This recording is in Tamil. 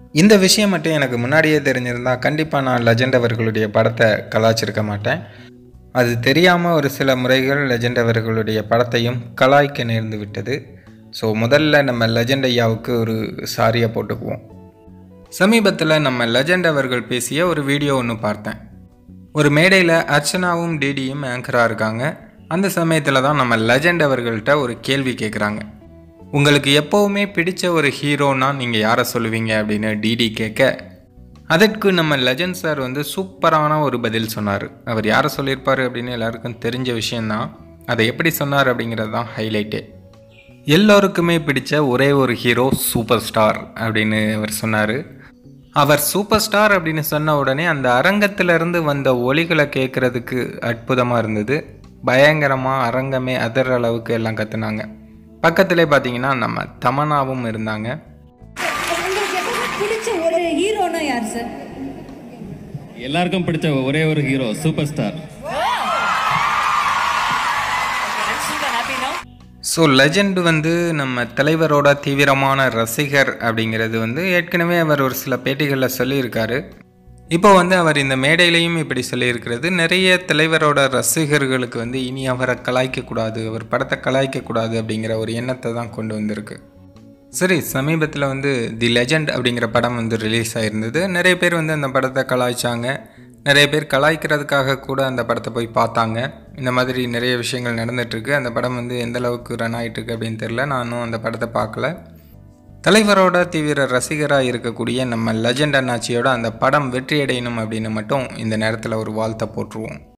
இந்த விஷயம் மட்டும் எனக்கு முன்னாடியே தெரிஞ்சிருந்தா கண்டிப்பாக நான் லெஜெண்ட் அவர்களுடைய படத்தை கலாய்ச்சிருக்க மாட்டேன் அது தெரியாமல் ஒரு சில முறைகள் லெஜெண்ட் அவர்களுடைய படத்தையும் கலாய்க்க நேர்ந்து விட்டது ஸோ முதல்ல நம்ம லெஜெண்ட் ஐயாவுக்கு ஒரு சாரியை போட்டுக்குவோம் சமீபத்தில் நம்ம லெஜெண்ட் அவர்கள் பேசிய ஒரு வீடியோ ஒன்று பார்த்தேன் ஒரு மேடையில் அர்ச்சனாவும் டிடியும் ஆங்கராக இருக்காங்க அந்த சமயத்தில் தான் நம்ம லெஜெண்ட் அவர்கள்ட்ட ஒரு கேள்வி கேட்குறாங்க உங்களுக்கு எப்போவுமே பிடிச்ச ஒரு ஹீரோனா நீங்கள் யாரை சொல்லுவீங்க அப்படின்னு டிடி கேட்க அதற்கு நம்ம லெஜண்ட் சார் வந்து சூப்பரான ஒரு பதில் சொன்னார் அவர் யாரை சொல்லியிருப்பார் அப்படின்னு எல்லாருக்கும் தெரிஞ்ச விஷயந்தான் அதை எப்படி சொன்னார் அப்படிங்கிறது தான் ஹைலைட்டே எல்லோருக்குமே பிடிச்ச ஒரே ஒரு ஹீரோ சூப்பர் ஸ்டார் அப்படின்னு அவர் சொன்னார் அவர் சூப்பர் ஸ்டார் அப்படின்னு சொன்ன உடனே அந்த அரங்கத்திலிருந்து வந்த ஒலிகளை கேட்குறதுக்கு அற்புதமாக இருந்தது பயங்கரமாக அரங்கமே அதற அளவுக்கு எல்லாம் கத்துனாங்க பக்கத்திலே பார்த்தீங்கன்னா நம்ம தமனாவும் இருந்தாங்க உங்களுக்கு எப்பவுமே பிடிச்ச ஒரு ஹீரோனா யார் சார் எல்லாருக்கும் பிடிச்ச ஒரே ஒரு hero super star so legend வந்து நம்ம தலைவரோட தீவிரமான ரசிகர் அப்படிங்கிறது வந்து ஏற்கனவே அவர் ஒரு சில பேட்டிகளில் சொல்லியிருக்காரு இப்போ வந்து அவர் இந்த மேடையிலையும் இப்படி சொல்லியிருக்கிறது நிறைய தலைவரோட ரசிகர்களுக்கு வந்து இனி அவரை கலாய்க்கக்கூடாது அவர் படத்தை கலாய்க்கக்கூடாது அப்படிங்கிற ஒரு எண்ணத்தை தான் கொண்டு வந்திருக்கு சரி சமீபத்தில் வந்து தி லெஜெண்ட் அப்படிங்கிற படம் வந்து ரிலீஸ் ஆயிருந்தது நிறைய பேர் வந்து அந்த படத்தை கலாய்ச்சாங்க நிறைய பேர் கலாய்க்கிறதுக்காக கூட அந்த படத்தை போய் பார்த்தாங்க இந்த மாதிரி நிறைய விஷயங்கள் நடந்துகிட்ருக்கு அந்த படம் வந்து எந்த அளவுக்கு ரன் ஆகிட்டுருக்கு அப்படின்னு தெரில நானும் அந்த படத்தை பார்க்கல தலைவரோட தீவிர ரசிகராக இருக்கக்கூடிய நம்ம லெஜெண்ட் அண்ணாச்சியோட அந்த படம் வெற்றி அடையணும் அப்படின்னு மட்டும் இந்த நேரத்தில் ஒரு வாழ்த்தை போட்டுருவோம்